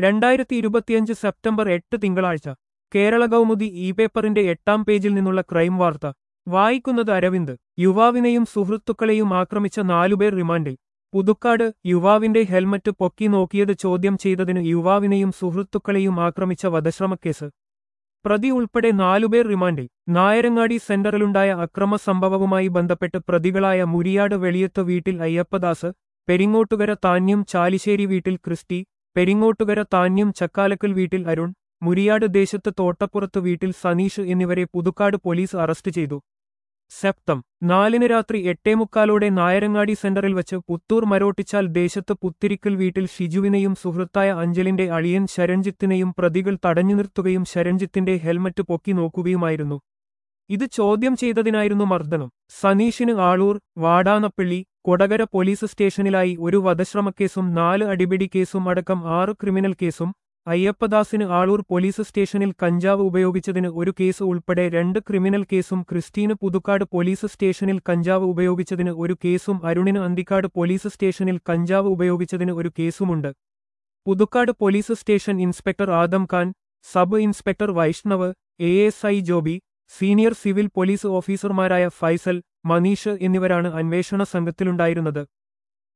രണ്ടായിരത്തി ഇരുപത്തിയഞ്ച് സെപ്റ്റംബർ എട്ട് തിങ്കളാഴ്ച കേരള കൗമുദി ഇ പേപ്പറിന്റെ എട്ടാം പേജിൽ നിന്നുള്ള ക്രൈം വാർത്ത വായിക്കുന്നത് അരവിന്ദ് യുവാവിനെയും സുഹൃത്തുക്കളെയും ആക്രമിച്ച നാലുപേർ റിമാൻഡിൽ പുതുക്കാട് യുവാവിന്റെ ഹെൽമറ്റ് പൊക്കി നോക്കിയത് ചോദ്യം ചെയ്തതിന് യുവാവിനെയും സുഹൃത്തുക്കളെയും ആക്രമിച്ച വധശ്രമക്കേസ് പ്രതി ഉൾപ്പെടെ നാലുപേർ റിമാൻഡിൽ നായരങ്ങാടി സെന്ററിലുണ്ടായ അക്രമ സംഭവവുമായി ബന്ധപ്പെട്ട് പ്രതികളായ മുരിയാട് വെളിയത്ത് വീട്ടിൽ അയ്യപ്പദാസ് പെരിങ്ങോട്ടുകര താന്യം ചാലിശ്ശേരി വീട്ടിൽ ക്രിസ്റ്റി പെരിങ്ങോട്ടുകര താന്യം ചക്കാലക്കൽ വീട്ടിൽ അരുൺ മുരിയാട് ദേശത്ത് തോട്ടപ്പുറത്ത് വീട്ടിൽ സനീഷ് എന്നിവരെ പുതുക്കാട് പോലീസ് അറസ്റ്റ് ചെയ്തു സെപ്തം നാലിന് രാത്രി എട്ടേമുക്കാലോടെ നായരങ്ങാടി സെന്ററിൽ വച്ച് പുത്തൂർ മരോട്ടിച്ചാൽ ദേശത്ത് പുത്തിരിക്കൽ വീട്ടിൽ ഷിജുവിനെയും സുഹൃത്തായ അഞ്ചലിന്റെ അളിയൻ ശരൺജിത്തിനെയും പ്രതികൾ തടഞ്ഞു നിർത്തുകയും ശരൺജിത്തിന്റെ ഹെൽമറ്റ് പൊക്കി നോക്കുകയുമായിരുന്നു ഇത് ചോദ്യം ചെയ്തതിനായിരുന്നു മർദ്ദനം സനീഷിന് ആളൂർ വാടാനപ്പള്ളി കൊടകര പോലീസ് സ്റ്റേഷനിലായി ഒരു വധശ്രമക്കേസും നാല് അടിപിടി കേസും അടക്കം ആറ് ക്രിമിനൽ കേസും അയ്യപ്പദാസിന് ആളൂർ പോലീസ് സ്റ്റേഷനിൽ കഞ്ചാവ് ഉപയോഗിച്ചതിന് ഒരു കേസ് ഉൾപ്പെടെ രണ്ട് ക്രിമിനൽ കേസും ക്രിസ്റ്റീന് പുതുക്കാട് പോലീസ് സ്റ്റേഷനിൽ കഞ്ചാവ് ഉപയോഗിച്ചതിന് ഒരു കേസും അരുണിന് അന്തിക്കാട് പോലീസ് സ്റ്റേഷനിൽ കഞ്ചാവ് ഉപയോഗിച്ചതിന് ഒരു കേസുമുണ്ട് Puthukkad police station inspector Adam Khan sub inspector Vaishnav A S I Joby senior civil police ഓഫീസർമാരായ ഫൈസൽ മനീഷ് എന്നിവരാണ് അന്വേഷണ സംഘത്തിലുണ്ടായിരുന്നത്